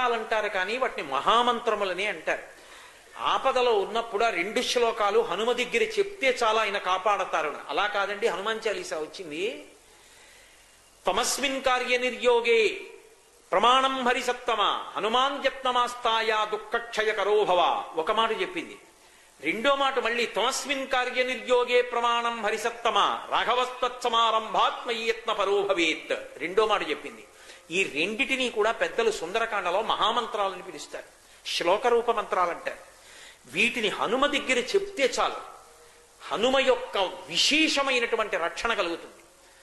శ్లోకాలు అంటారు కానీ వాటిని మహామంత్రములని అంటారు ఆపదలో ఉన్నప్పుడు ఆ రెండు శ్లోకాలు హనుమ దగ్గర చెప్తే చాలా ఆయన కాపాడతారు అలా కాదండి హనుమాన్ చాలీసా వచ్చింది తమస్మిన్ కార్య నిర్యోగే ప్రమాణం హరిసత్తమ హనుమాన్ యత్నమాస్తాయా దుఃఖక్షయ కరోభవ ఒక మాట చెప్పింది రెండో మాట మళ్ళీ తమస్మిన్ కార్య నిర్యోగే ప్రమాణం హరిసత్తమ రాఘవస్తత్సమారంభాత్మయత్న పరోభవేత్ రెండో మాట చెప్పింది ఈ రెండిటినీ కూడా పెద్దలు సుందరకాండలో మహామంత్రాలని పిలుస్తారు శ్లోక రూప మంత్రాలు అంటారు వీటిని హనుమ దగ్గర చెప్తే చాలు హనుమ యొక్క విశేషమైనటువంటి రక్షణ కలుగుతుంది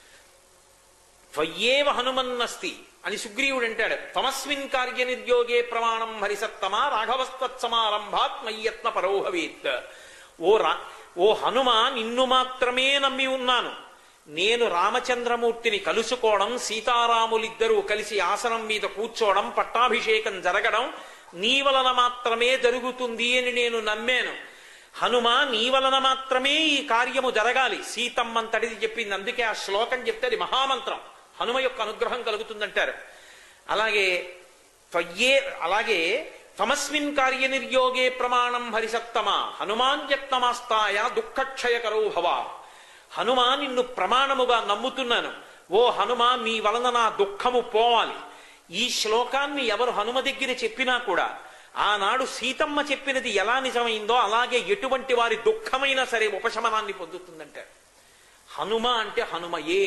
త్వయ్యేవ హనుమన్నస్తి అని సుగ్రీవుడు అంటాడు తమస్మిన్ కార్య నిర్యోగే ప్రమాణం హరిసత్తమ రాఘవస్తత్సమారంభాత్ మయ్యత్న పరోభవేత్ ఓ రా ఓ హనుమ నిన్ను మాత్రమే నమ్మి ఉన్నాను నేను రామచంద్రమూర్తిని కలుసుకోవడం సీతారాములిద్దరూ కలిసి ఆసనం మీద కూర్చోవడం పట్టాభిషేకం జరగడం నీ వలన మాత్రమే జరుగుతుంది అని నేను నమ్మాను హనుమ నీ వలన మాత్రమే ఈ కార్యము జరగాలి సీతమ్మంతటిది చెప్పింది అందుకే ఆ శ్లోకం చెప్తే అది మహామంత్రం హనుమ యొక్క అనుగ్రహం కలుగుతుందంటారు అలాగే త్వయ్యే అలాగే తమస్మిన్ కార్య నిర్యోగే ప్రమాణం హరిసత్తమ హనుమాన్యత్నమాస్తాయ దుఃఖక్షయకరో భవ హనుమా నిన్ను ప్రమాణముగా నమ్ముతున్నాను ఓ హనుమ మీ వలన నా దుఃఖము పోవాలి ఈ శ్లోకాన్ని ఎవరు హనుమ దగ్గర చెప్పినా కూడా ఆనాడు సీతమ్మ చెప్పినది ఎలా నిజమైందో అలాగే ఎటువంటి వారి దుఃఖమైనా సరే ఉపశమనాన్ని పొందుతుందంటారు హనుమ అంటే హనుమయే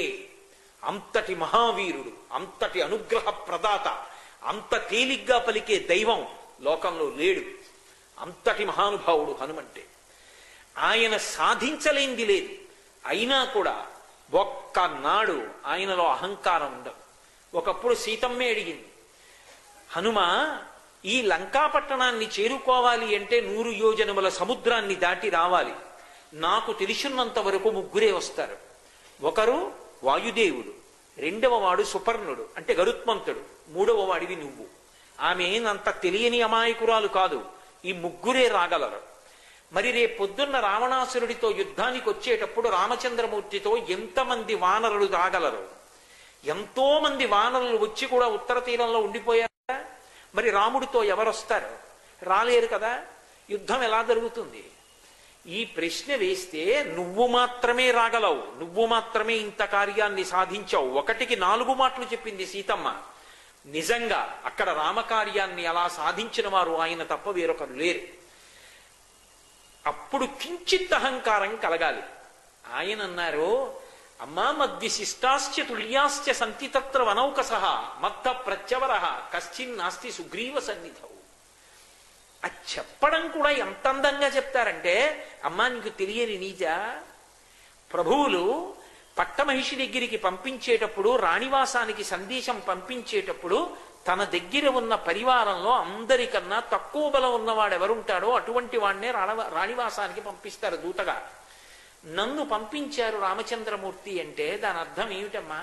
అంతటి మహావీరుడు అంతటి అనుగ్రహ ప్రదాత అంత తేలిగ్గా పలికే దైవం లోకంలో లేడు అంతటి మహానుభావుడు హనుమంటే ఆయన సాధించలేంది లేదు అయినా కూడా ఒక్కనాడు ఆయనలో అహంకారం ఉండదు ఒకప్పుడు సీతమ్మే అడిగింది హనుమ ఈ లంకాపట్టణాన్ని చేరుకోవాలి అంటే నూరు యోజనముల సముద్రాన్ని దాటి రావాలి నాకు తెలిసినంత వరకు ముగ్గురే వస్తారు ఒకరు వాయుదేవుడు రెండవ వాడు సుపర్ణుడు అంటే గరుత్మంతుడు మూడవ వాడివి నువ్వు ఆమె అంత తెలియని అమాయకురాలు కాదు ఈ ముగ్గురే రాగలరు మరి రేపు పొద్దున్న రావణాసురుడితో యుద్ధానికి వచ్చేటప్పుడు రామచంద్రమూర్తితో ఎంతమంది వానరులు రాగలరు ఎంతో మంది వానరులు వచ్చి కూడా ఉత్తర తీరంలో ఉండిపోయారా మరి రాముడితో ఎవరొస్తారు రాలేరు కదా యుద్ధం ఎలా జరుగుతుంది ఈ ప్రశ్న వేస్తే నువ్వు మాత్రమే రాగలవు నువ్వు మాత్రమే ఇంత కార్యాన్ని సాధించావు ఒకటికి నాలుగు మాటలు చెప్పింది సీతమ్మ నిజంగా అక్కడ రామకార్యాన్ని అలా సాధించిన వారు ఆయన తప్ప వేరొకరు లేరు అప్పుడు కించిత్ అహంకారం కలగాలి ఆయన అన్నారు అమ్మా మద్విశిష్టాశ్చ తుల్యాశ్చ సంతి తత్ర వనౌకస మత్త ప్రత్యవర కశ్చిన్ నాస్తి సుగ్రీవ సన్నిధవు అది చెప్పడం కూడా ఎంత అందంగా చెప్తారంటే అమ్మా నీకు తెలియని నీజా ప్రభువులు పట్టమహిషి దగ్గరికి పంపించేటప్పుడు రాణివాసానికి సందేశం పంపించేటప్పుడు తన దగ్గర ఉన్న పరివారంలో అందరికన్నా తక్కువ బలం ఉన్నవాడు ఎవరుంటాడో అటువంటి వాడినే రాణవ రాణివాసానికి పంపిస్తారు దూతగా నన్ను పంపించారు రామచంద్రమూర్తి అంటే దాని అర్థం ఏమిటమ్మా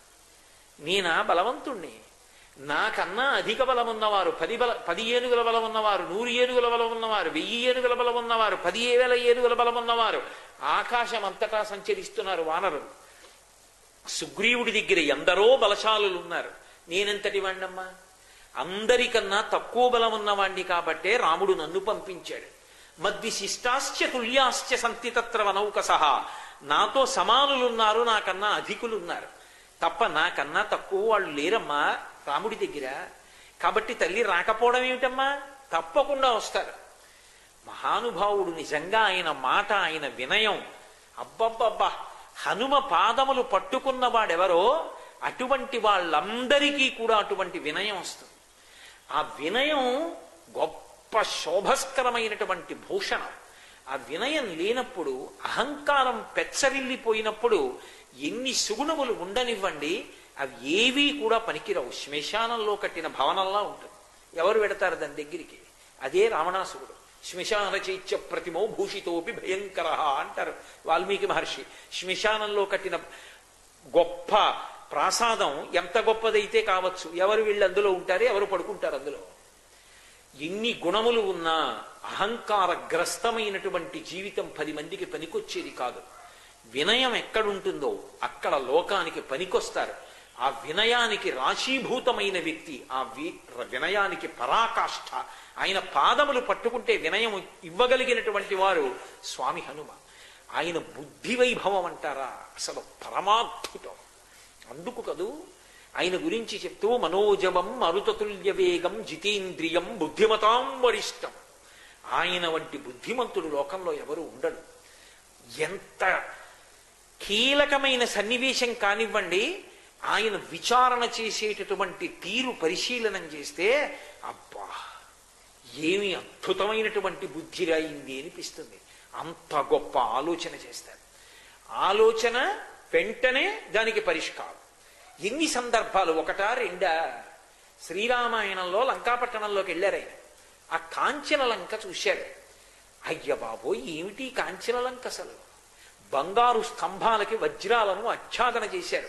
నేనా బలవంతుణ్ణి నాకన్నా అధిక బలం ఉన్నవారు పది బల పది ఏనుగుల బలం ఉన్నవారు నూరు ఏనుగుల బలం ఉన్నవారు వెయ్యి ఏనుగుల బలం ఉన్నవారు పది వేల ఏనుగుల బలం ఉన్నవారు ఆకాశం అంతటా సంచరిస్తున్నారు వానరులు సుగ్రీవుడి దగ్గర ఎందరో బలశాలులు ఉన్నారు నేనెంతటి వాణ్ణమ్మా అందరికన్నా తక్కువ బలం ఉన్నవాణ్ణి కాబట్టే రాముడు నన్ను పంపించాడు మద్విశిష్టాశ్చ తుల్యాశ్చ సంతి తత్ర వనౌక సహా నాతో సమానులున్నారు నాకన్నా అధికులున్నారు తప్ప నాకన్నా తక్కువ వాళ్ళు లేరమ్మా రాముడి దగ్గర కాబట్టి తల్లి రాకపోవడం ఏమిటమ్మా తప్పకుండా వస్తారు మహానుభావుడు నిజంగా ఆయన మాట ఆయన వినయం అబ్బబ్బబ్బా హనుమ పాదములు పట్టుకున్న వాడెవరో అటువంటి వాళ్ళందరికీ కూడా అటువంటి వినయం వస్తుంది ఆ వినయం గొప్ప శోభస్కరమైనటువంటి భూషణం ఆ వినయం లేనప్పుడు అహంకారం పెచ్చరిల్లిపోయినప్పుడు ఎన్ని సుగుణములు ఉండనివ్వండి అవి ఏవీ కూడా పనికిరావు శ్మశానంలో కట్టిన భవనంలా ఉంటుంది ఎవరు పెడతారు దాని దగ్గరికి అదే రావణాసురుడు శ్మశాన చైత్య ప్రతిమో భూషితోపి భయంకర అంటారు వాల్మీకి మహర్షి శ్మశానంలో కట్టిన గొప్ప ప్రాసాదం ఎంత గొప్పదైతే కావచ్చు ఎవరు వీళ్ళు అందులో ఉంటారు ఎవరు పడుకుంటారు అందులో ఎన్ని గుణములు ఉన్నా అహంకారగ్రస్తమైనటువంటి జీవితం పది మందికి పనికొచ్చేది కాదు వినయం ఎక్కడుంటుందో అక్కడ లోకానికి పనికొస్తారు ఆ వినయానికి రాశీభూతమైన వ్యక్తి ఆ వి వినయానికి పరాకాష్ఠ ఆయన పాదములు పట్టుకుంటే వినయం ఇవ్వగలిగినటువంటి వారు స్వామి హనుమ ఆయన బుద్ధి వైభవం అంటారా అసలు పరమాద్భుతం అందుకు కదూ ఆయన గురించి చెప్తూ మనోజవం మరుతతుల్య వేగం జితేంద్రియం బుద్ధిమతాం వరిష్టం ఆయన వంటి బుద్ధిమంతుడు లోకంలో ఎవరు ఉండడు ఎంత కీలకమైన సన్నివేశం కానివ్వండి ఆయన విచారణ చేసేటటువంటి తీరు పరిశీలనం చేస్తే అబ్బా ఏమి అద్భుతమైనటువంటి బుద్ధి రాయింది అనిపిస్తుంది అంత గొప్ప ఆలోచన చేస్తారు ఆలోచన వెంటనే దానికి పరిష్కారం ఎన్ని సందర్భాలు ఒకటా రెండా శ్రీరామాయణంలో లంకాపట్టణంలోకి వెళ్ళారు ఆయన ఆ కాంచన లంక చూశారు అయ్య బాబోయ్ ఏమిటి ఈ కాంచన లంక అసలు బంగారు స్తంభాలకి వజ్రాలను ఆచ్ఛాదన చేశారు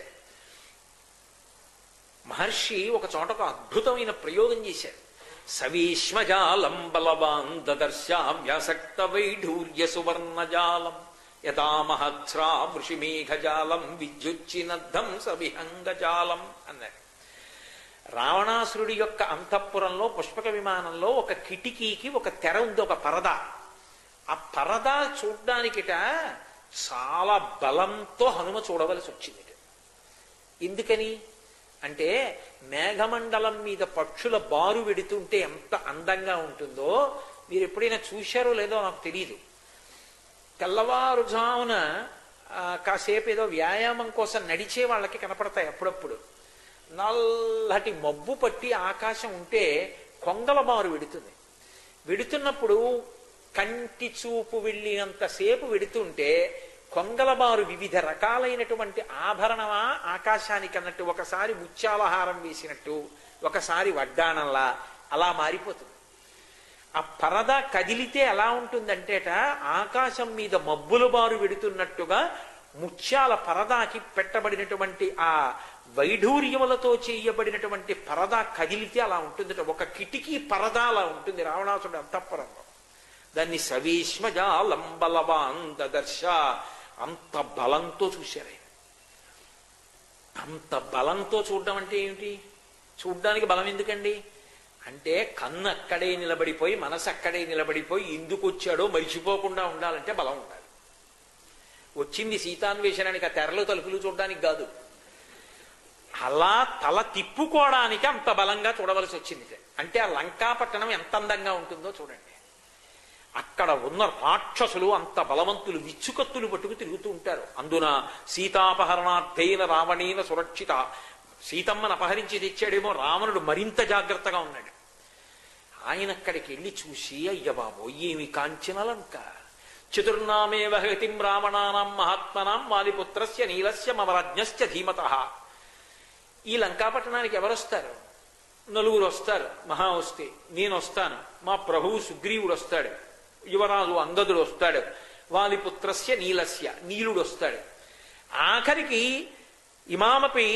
మహర్షి ఒక చోట ఒక అద్భుతమైన ప్రయోగం చేశారు సవీష్మజాలం బలవాన్ దదర్శా వ్యాసక్త వైఢూర్య సువర్ణజాలం యథా మహత్స్రా వృషిమేఘజాలం విద్యుచ్చినద్ధం సవిహంగజాలం అన్నారు రావణాసురుడి యొక్క అంతఃపురంలో పుష్పక విమానంలో ఒక కిటికీకి ఒక తెర ఉంది ఒక పరద ఆ పరద చూడ్డానికిట చాలా బలంతో హనుమ చూడవలసి వచ్చింది ఎందుకని అంటే మేఘమండలం మీద పక్షుల బారు వెడుతుంటే ఎంత అందంగా ఉంటుందో మీరు ఎప్పుడైనా చూశారో లేదో నాకు తెలియదు తెల్లవారుజామున ఆ, కాసేపు ఏదో వ్యాయామం కోసం నడిచే వాళ్ళకి కనపడతాయి అప్పుడప్పుడు నల్లటి మబ్బు పట్టి ఆకాశం ఉంటే కొంగల బారు వెడుతుంది వెడుతున్నప్పుడు కంటి చూపు వెళ్ళినంతసేపు వెడుతుంటే కొంగలబారు వివిధ రకాలైనటువంటి ఆభరణమా ఆకాశానికి అన్నట్టు ఒకసారి ముత్యాలహారం వేసినట్టు ఒకసారి వడ్డాణంలా అలా మారిపోతుంది ఆ పరద కదిలితే ఎలా ఉంటుందంటేట ఆకాశం మీద మబ్బుల బారు వెడుతున్నట్టుగా ముత్యాల పరదాకి పెట్టబడినటువంటి ఆ వైఢూర్యములతో చేయబడినటువంటి పరద కదిలితే అలా ఉంటుందట ఒక కిటికీ పరద అలా ఉంటుంది రావణాసుడు అంతఃపురంలో దాన్ని సవీష్మజాలం బలవాన్ దదర్శ అంత బలంతో చూశారు ఆయన అంత బలంతో చూడడం అంటే ఏమిటి చూడ్డానికి బలం ఎందుకండి అంటే కన్ను అక్కడే నిలబడిపోయి మనసు అక్కడే నిలబడిపోయి ఎందుకు వచ్చాడో మరిచిపోకుండా ఉండాలంటే బలం ఉండాలి వచ్చింది సీతాన్వేషణానికి ఆ తెరలు తలుపులు చూడడానికి కాదు అలా తల తిప్పుకోవడానికి అంత బలంగా చూడవలసి వచ్చింది అంటే ఆ లంకాపట్టణం ఎంత అందంగా ఉంటుందో చూడండి అక్కడ ఉన్న రాక్షసులు అంత బలవంతులు విచ్చుకత్తులు పట్టుకు తిరుగుతూ ఉంటారు అందున సీతాపహరణార్థైన రావణేన సురక్షిత సీతమ్మను అపహరించి తెచ్చాడేమో రావణుడు మరింత జాగ్రత్తగా ఉన్నాడు ఆయన అక్కడికి వెళ్ళి చూసి అయ్య బాబో ఏమి కాంచిన లంక చతుర్నామే వహతిం రావణానాం మహాత్మనాం వాలిపుత్రస్య నీలస్య మమరాజ్ఞశ్చ ధీమత ఈ లంకాపట్టణానికి ఎవరొస్తారు నలుగురు వస్తారు మహా వస్తే నేను వస్తాను మా ప్రభువు సుగ్రీవుడు వస్తాడు యువరాజు అంగదుడు వస్తాడు వాలిపుత్రస్య నీలస్య నీలుడు వస్తాడు ఆఖరికి ఇమామపై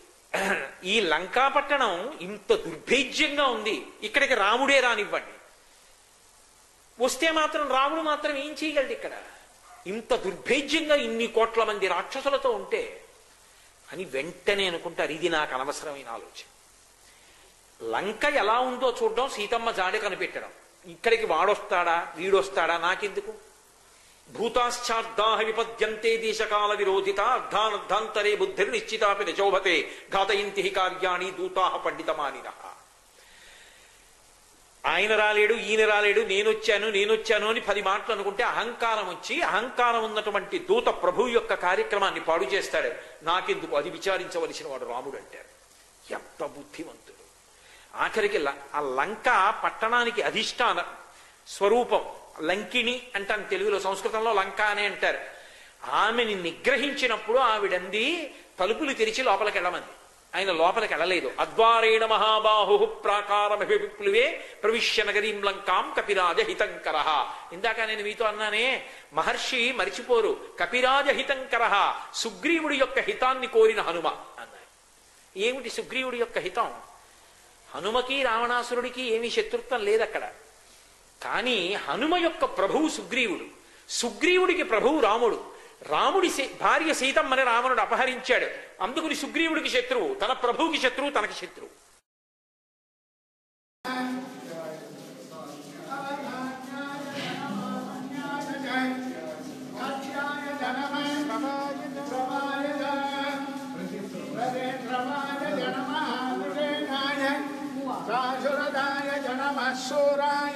ఈ లంకాపట్టణం ఇంత దుర్భేజ్యంగా ఉంది ఇక్కడికి రాముడే రానివ్వండి వస్తే మాత్రం రాముడు మాత్రం ఏం చేయగలడు ఇక్కడ ఇంత దుర్భేజ్యంగా ఇన్ని కోట్ల మంది రాక్షసులతో ఉంటే అని వెంటనే అనుకుంటారు ఇది నాకు అనవసరమైన ఆలోచన లంక ఎలా ఉందో చూడడం సీతమ్మ జాడ కనిపెట్టడం ఇక్కడికి వాడొస్తాడా వీడొస్తాడా నాకెందుకు భూతాశ్చార్దాహ విపద్యంతే దేశకాల విరోధిత అర్ధానర్ధాంతరే బుద్ధిర్ నిశ్చితాపి నిచోభతే ఘాతయంతి హి కార్యాణి దూతాహ పండితమానిన ఆయన రాలేడు ఈయన రాలేడు నేనొచ్చాను నేనొచ్చాను అని పది మాటలు అనుకుంటే అహంకారం వచ్చి అహంకారం ఉన్నటువంటి దూత ప్రభు యొక్క కార్యక్రమాన్ని పాడు చేస్తాడు నాకెందుకు అది విచారించవలసిన వాడు రాముడు అంటారు ఎంత బుద్ధిమంతుడు ఆఖరికి ల- ఆ లంక పట్టణానికి అధిష్టాన స్వరూపం లంకిణి అంటాను తెలుగులో సంస్కృతంలో లంక అనే అంటారు ఆమెని నిగ్రహించినప్పుడు ఆవిడంది తలుపులు తెరిచి లోపలికి వెళ్ళమంది ఆయన లోపలికి వెళ్ళలేదు అద్వారేణ మహాబాహు ప్రాకారమభి విప్లువే ప్రవిశ్య నగరీం లంకాం కపిరాజ హితంకర ఇందాక నేను మీతో అన్నానే మహర్షి మరిచిపోరు కపిరాజ హితంకర సుగ్రీవుడి యొక్క హితాన్ని కోరిన హనుమ అన్నారు ఏమిటి సుగ్రీవుడి యొక్క హితం హనుమకి రావణాసురుడికి ఏమీ శత్రుత్వం లేదు అక్కడ కానీ హనుమ యొక్క ప్రభువు సుగ్రీవుడు సుగ్రీవుడికి ప్రభువు రాముడు రాముడి సీ- భార్య సీతమ్మని రావణుడు అపహరించాడు అందుకుని సుగ్రీవుడికి శత్రువు తన ప్రభువుకి శత్రువు తనకి శత్రువు శాశ్వతాయ జనమ శూరాయ